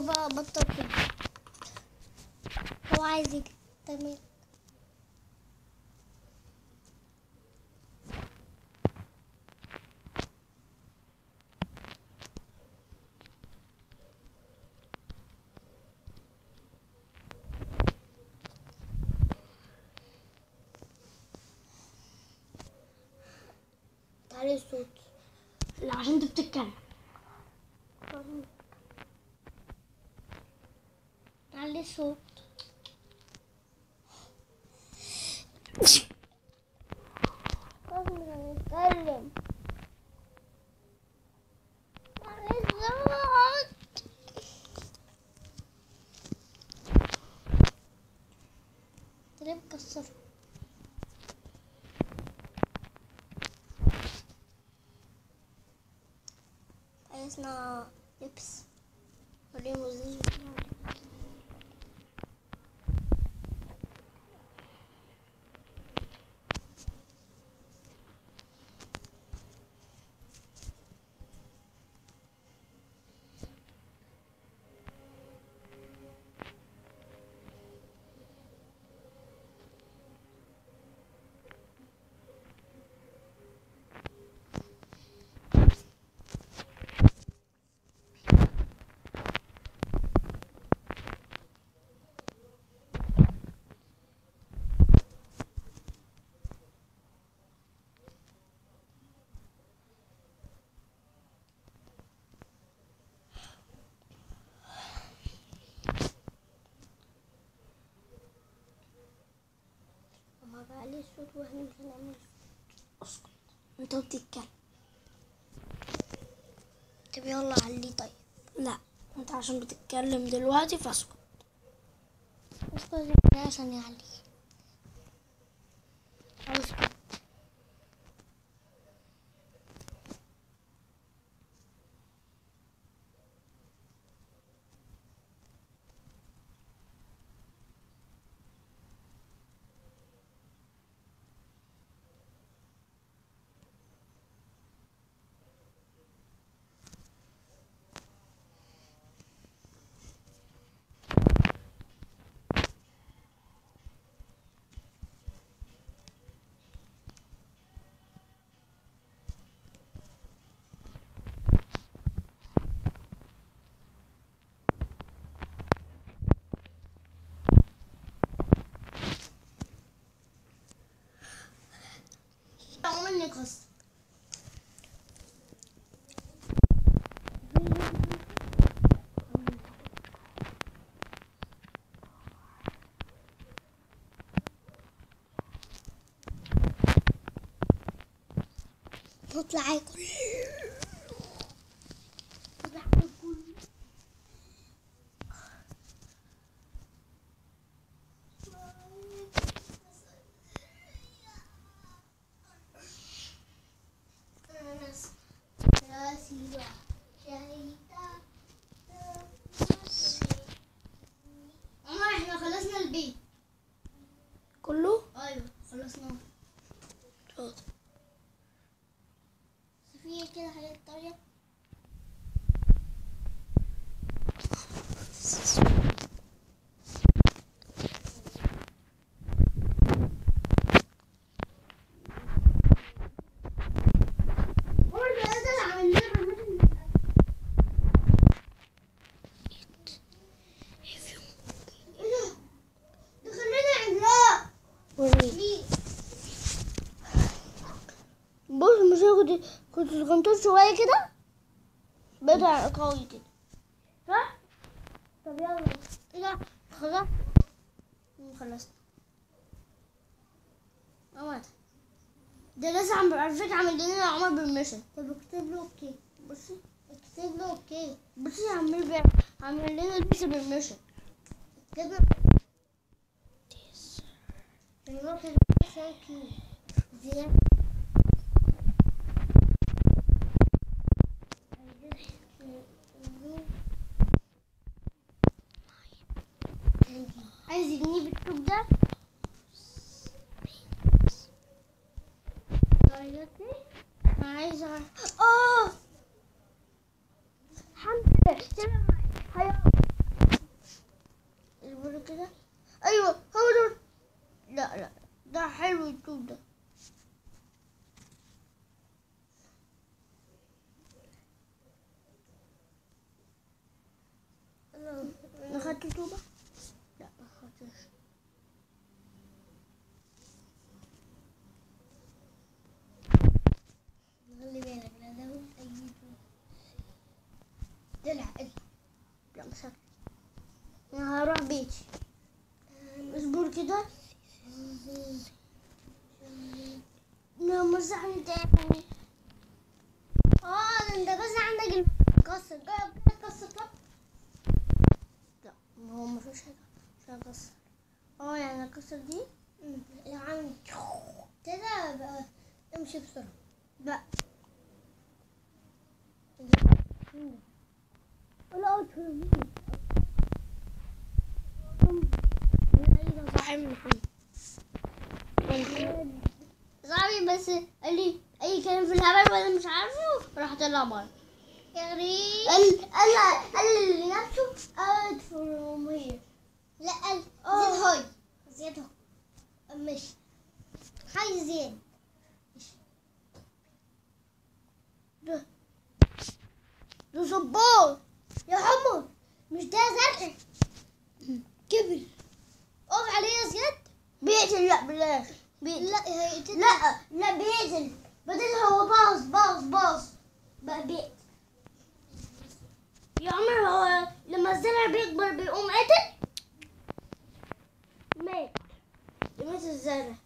بقى بطل كده هو عايز يجي تمام تعالي الصوت لا عشان انت بتتكلم تعالي الصوت مش هنتكلم تعالي الصوت تريب كسر عايزنا لبس وريهم ازاي ما بقى لي الصوت واحنا مش هنعمل اسكت انت بتتكلم طب يلا علي طيب لا انت عشان بتتكلم دلوقتي فاسكت اسكت يا عشان يعلي اسكت منك قصة نطلع ياكل نطلع ياكل ماما احنا خلصنا البيت كله ايوه خلصناه شاطر في كده حاجات طرية وريني بص مش أنا كنت كنت صغنطوط شوية كده بقيت قوي كده صح؟ طب يلا لا خلاص خلصت عملت ده لسه عم على فكرة عامل لنا عمر بالميشن طب اكتب له اوكي بصي اكتب له اوكي بصي عامل بي... عامل لنا لسه بالميشن اكتب له ايوه كده ثانك يو زيادة عايز يجنيه بالطوب ده درجتي انا عايز اعرف اه الحمد لله سلام هيا لا لا ده حلو اليوتيوب ده انا خدت يوتيوبة لا ما خدتش خلي بالك لا ده اجيب دلع لا مش هاكل انا هروح بيتي اصبر كده لا مسح تاني اه ده انت بس عندك الكسر جرب كده تكسر طب لا ما هو مفيش حاجة مش هكسر اه يعني اكسر دي لو عامل كده بقى امشي بسرعة لا ولا أدخل ايوه صاحب محمد صاحبي بس قال لي اي كلام في الهبل وانا مش عارفه راح طلع بره يا غريب قال قال قال لنفسه out from here لا قال آه. زياد هاي زياد هاي مش هاي زياد ده ده صبار يا حمر مش ده زرع كبر اقف عليه يا زياد بيقتل لا بلاش بيقتل لا هيقتل لا لا بيقتل بدل هو باص باص باص بقى بيقتل يا عمر هو لما الزرع بيكبر بيقوم قاتل مات مات الزرع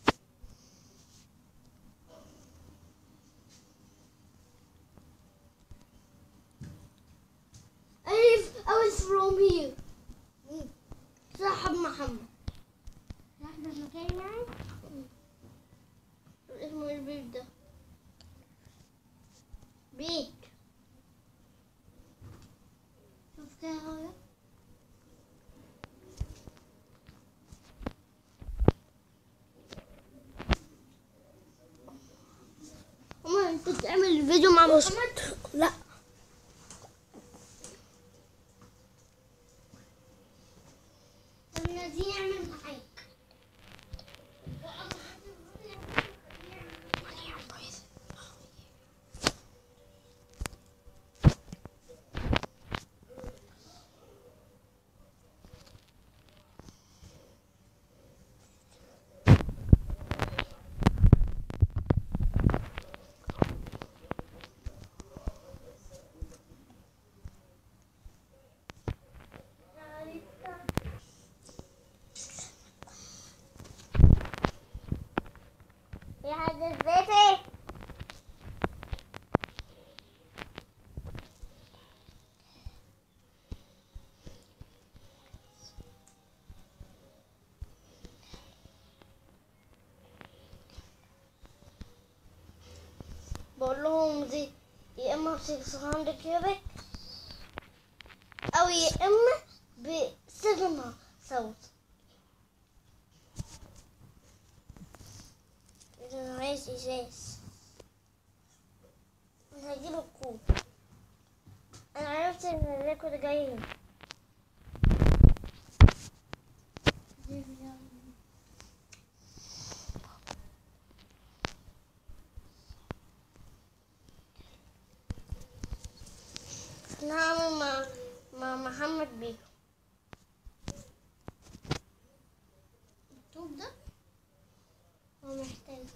ألف ألف from here صاحب محمد احنا في مكان يعني اسمه ايه البيت ده بيت شوف كده هو أما انت بتعمل فيديو مع محمد لا طب ناديني اعمل معاك يا حد بيتي بقول لهم دي يا اما ب 600 كيوبيك او يا اما ب 7 صوت اذا عايز ازاز انا هجيب الكوب انا عرفت ان الريكورد جاي هنا انا هعمل مع مع محمد بيكو الطوب ده هو محتاج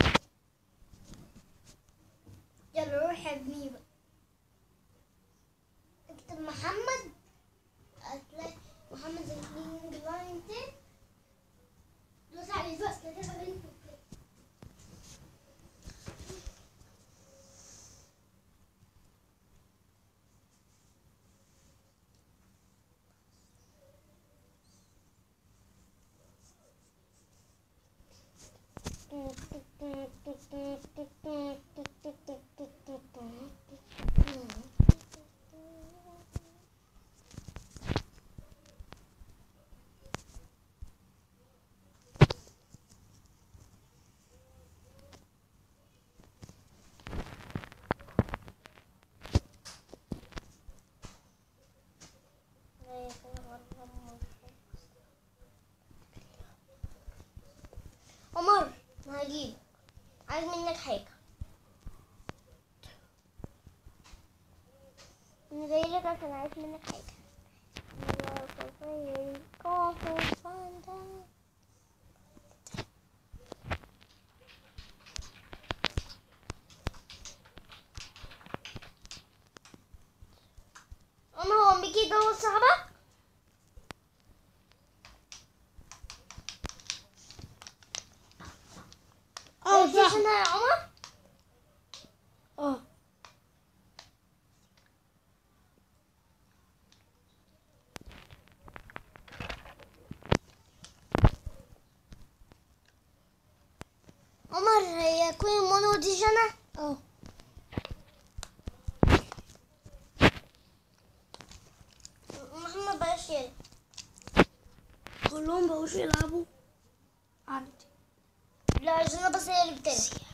يلا روح ابني بقى اكتب محمد هتلاقي محمد زنجين لاين تاني دوس على البس كده بنت هجيب عايز منك حاجة انا جاي لك عشان عايز منك حاجة أما هو ميكي جوه صاحبك؟ اه بلاي صح ستيشن يا عمر؟ اه عمر هي كوين مونو دي جنى؟ اه محمد بلاش يلعب كلهم بقوش يلعبوا عندي لا جنى بس هي اللي بتلعب